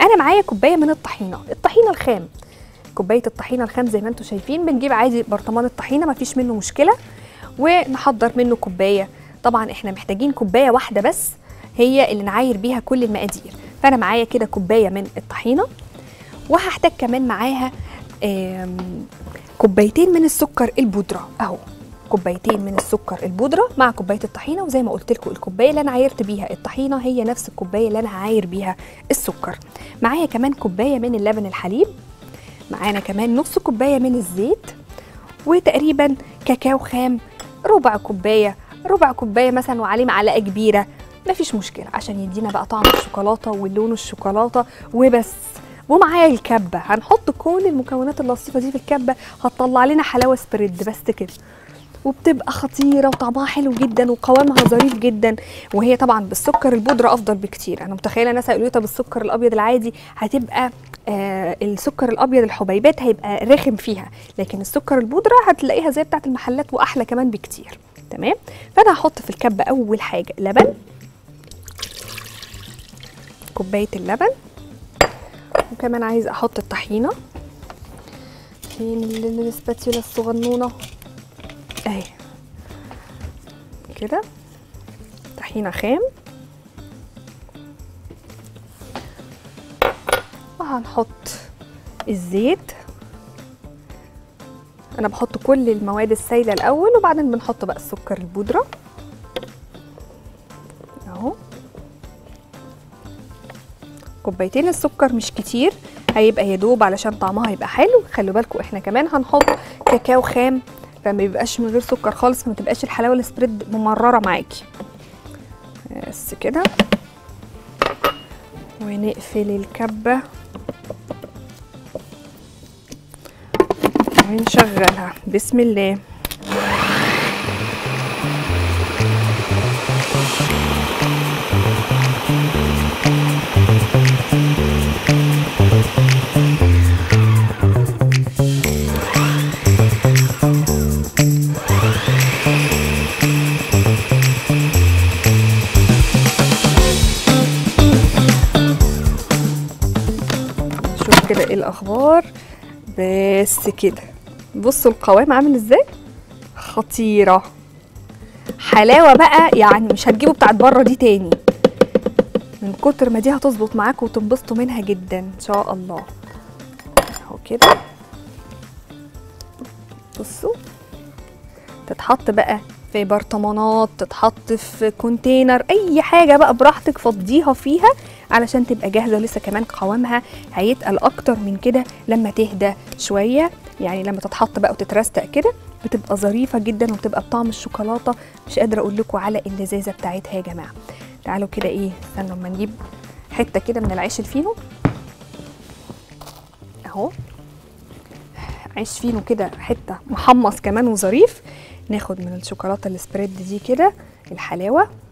انا معايا كوبايه من الطحينه الطحينه الخام كوبايه الطحينه الخام زي ما انتم شايفين بنجيب عادي برطمان الطحينه مفيش منه مشكله ونحضر منه كوبايه طبعا احنا محتاجين كوبايه واحده بس هي اللي نعاير بيها كل المقادير فانا معايا كده كوبايه من الطحينه وهحتاج كمان معاها آم، كوبايتين من السكر البودره اهو كوبايتين من السكر البودره مع كوبايه الطحينه وزي ما قلت لكم الكوبايه اللي انا عايرت بيها الطحينه هي نفس الكوبايه اللي انا هعاير بيها السكر معايا كمان كوبايه من اللبن الحليب معانا كمان نص كوبايه من الزيت وتقريبا كاكاو خام ربع كوبايه ربع كوبايه مثلا وعليه معلقه كبيره مفيش مشكله عشان يدينا بقى طعم الشوكولاته واللون الشوكولاته وبس ومعايا الكبه هنحط كل المكونات اللطيفه دي في الكبه هتطلع لنا حلاوه سبريد بس كده وبتبقى خطيره وطعمها حلو جدا وقوامها ظريف جدا وهي طبعا بالسكر البودره افضل بكتير انا متخيله ناس هيقولوا لي طب السكر الابيض العادي هتبقى آه السكر الابيض الحبيبات هيبقى رخم فيها لكن السكر البودره هتلاقيها زي بتاعه المحلات واحلى كمان بكتير تمام فانا هحط في الكبه اول حاجه لبن كوبايه اللبن وكمان عايزه احط الطحينه فين ال- السباتيولا الصغنونه اهي كده طحينه خام وهنحط الزيت انا بحط كل المواد السائله الاول وبعدين بنحط بقى السكر البودره اهو كوبايتين السكر مش كتير هيبقى يدوب علشان طعمها يبقى حلو خلوا بالكم احنا كمان هنحط كاكاو خام فما يبقاش من غير سكر خالص فما تبقاش الحلاوه السبريد ممرره معاكي بس كده ونقفل الكبه ونشغلها بسم الله شوف كده ايه الاخبار بس كده بصوا القوام عامل ازاي خطيره حلاوه بقى يعني مش هتجيبوا بتاعت بره دي تاني من كتر ما دي هتظبط معاكم وتنبسطوا منها جدا ان شاء الله اهو كده بصوا تتحط بقى في برطمانات تتحط في كونتينر اي حاجه بقى براحتك فضيها فيها علشان تبقى جاهزه لسه كمان قوامها هيتقل اكتر من كده لما تهدى شويه يعني لما تتحط بقى وتترستق كده بتبقى ظريفه جدا وبتبقى بطعم الشوكولاته مش قادره اقول لكم على اللذاذه بتاعتها يا جماعه تعالوا كده ايه استنوا اما نجيب حته كده من العيش الفينو اهو عيش فينو كده حته محمص كمان وظريف ناخد من الشوكولاته السبريد دي كده الحلاوه